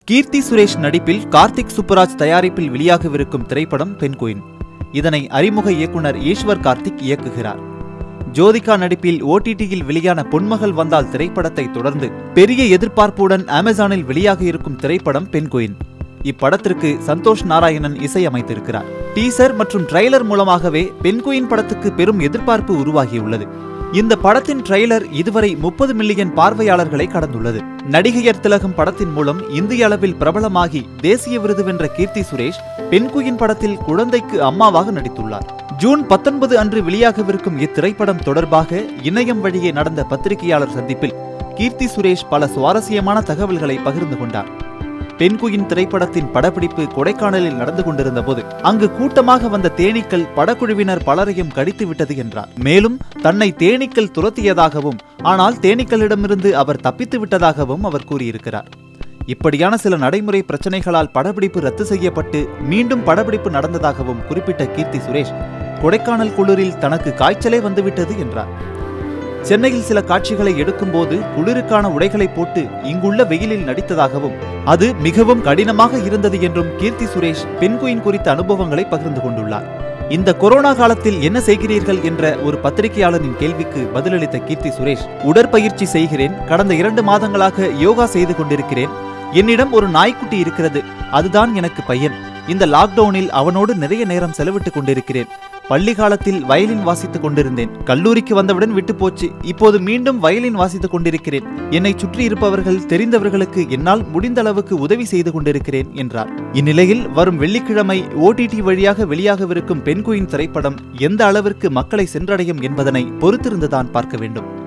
கீர்த்தி சுரேஷ் நடிப்பில் கார்த்திக் சுப்புராஜ் தயாரிப்பில் வெளியாகவிருக்கும் திரைப்படம் பெண்குயின் இதனை அறிமுக இயக்குனர் ஈஸ்வர் கார்த்திக் இயக்குகிறார் ஜோதிகா நடிப்பில் ஓடிடியில் வெளியான பொன்மகள் வந்தால் திரைப்படத்தை தொடர்ந்து பெரிய எதிர்பார்ப்புடன் அமேசானில் வெளியாக இருக்கும் திரைப்படம் பெண்குயின் இப்படத்திற்கு சந்தோஷ் நாராயணன் இசையமைத்திருக்கிறார் டீசர் மற்றும் ட்ரெய்லர் மூலமாகவே பெண்குயின் படத்துக்கு பெரும் எதிர்பார்ப்பு உருவாகியுள்ளது இந்த படத்தின் ட்ரெய்லர் இதுவரை முப்பது மில்லியன் பார்வையாளர்களை கடந்துள்ளது நடிகையர் திலகம் படத்தின் மூலம் இந்திய அளவில் பிரபலமாகி தேசிய விருது வென்ற கீர்த்தி சுரேஷ் பெண்குயின் படத்தில் குழந்தைக்கு அம்மாவாக நடித்துள்ளார் ஜூன் பத்தொன்பது அன்று வெளியாகவிருக்கும் இத்திரைப்படம் தொடர்பாக இணையம் வழியே நடந்த பத்திரிகையாளர் சந்திப்பில் கீர்த்தி சுரேஷ் பல சுவாரஸ்யமான தகவல்களை பகிர்ந்து கொண்டார் பெண்குயின் திரைப்படத்தின் படப்பிடிப்பு கொடைக்கானலில் நடந்து கொண்டிருந்த போது அங்கு கூட்டமாக வந்த தேனீக்கள் படக்குழுவினர் பலரையும் கடித்து விட்டது என்றார் மேலும் தன்னை தேனீக்கள் துரத்தியதாகவும் ஆனால் தேனீக்களிடமிருந்து அவர் தப்பித்து விட்டதாகவும் அவர் கூறியிருக்கிறார் இப்படியான சில நடைமுறை பிரச்சனைகளால் படப்பிடிப்பு ரத்து செய்யப்பட்டு மீண்டும் படப்பிடிப்பு நடந்ததாகவும் குறிப்பிட்ட கீர்த்தி சுரேஷ் கொடைக்கானல் குளிரில் தனக்கு காய்ச்சலே வந்துவிட்டது என்றார் சென்னையில் சில காட்சிகளை எடுக்கும்போது குளிருக்கான உடைகளை போட்டு இங்குள்ள வெயிலில் நடித்ததாகவும் அது மிகவும் கடினமாக இருந்தது என்றும் கீர்த்தி சுரேஷ் பெண்குயின் குறித்த அனுபவங்களை பகிர்ந்து கொண்டுள்ளார் இந்த கொரோனா காலத்தில் என்ன செய்கிறீர்கள் என்ற ஒரு பத்திரிகையாளரின் கேள்விக்கு பதிலளித்த கீர்த்தி சுரேஷ் உடற்பயிற்சி செய்கிறேன் கடந்த இரண்டு மாதங்களாக யோகா செய்து கொண்டிருக்கிறேன் என்னிடம் ஒரு நாய்க்குட்டி இருக்கிறது அதுதான் எனக்கு பையன் இந்த லாக்டவுனில் அவனோடு நிறைய நேரம் செலவிட்டுக் கொண்டிருக்கிறேன் பள்ளி காலத்தில் வயலின் வாசித்துக் கொண்டிருந்தேன் கல்லூரிக்கு வந்தவுடன் விட்டு போச்சு இப்போது மீண்டும் வயலின் வாசித்துக் கொண்டிருக்கிறேன் என்னை சுற்றி இருப்பவர்கள் தெரிந்தவர்களுக்கு என்னால் முடிந்த அளவுக்கு உதவி செய்து கொண்டிருக்கிறேன் என்றார் இந்நிலையில் வரும் வெள்ளிக்கிழமை ஓடிடி வழியாக வெளியாகவிருக்கும் பெண்குயின் திரைப்படம் எந்த அளவிற்கு மக்களை சென்றடையும் என்பதனை பொறுத்திருந்துதான் பார்க்க வேண்டும்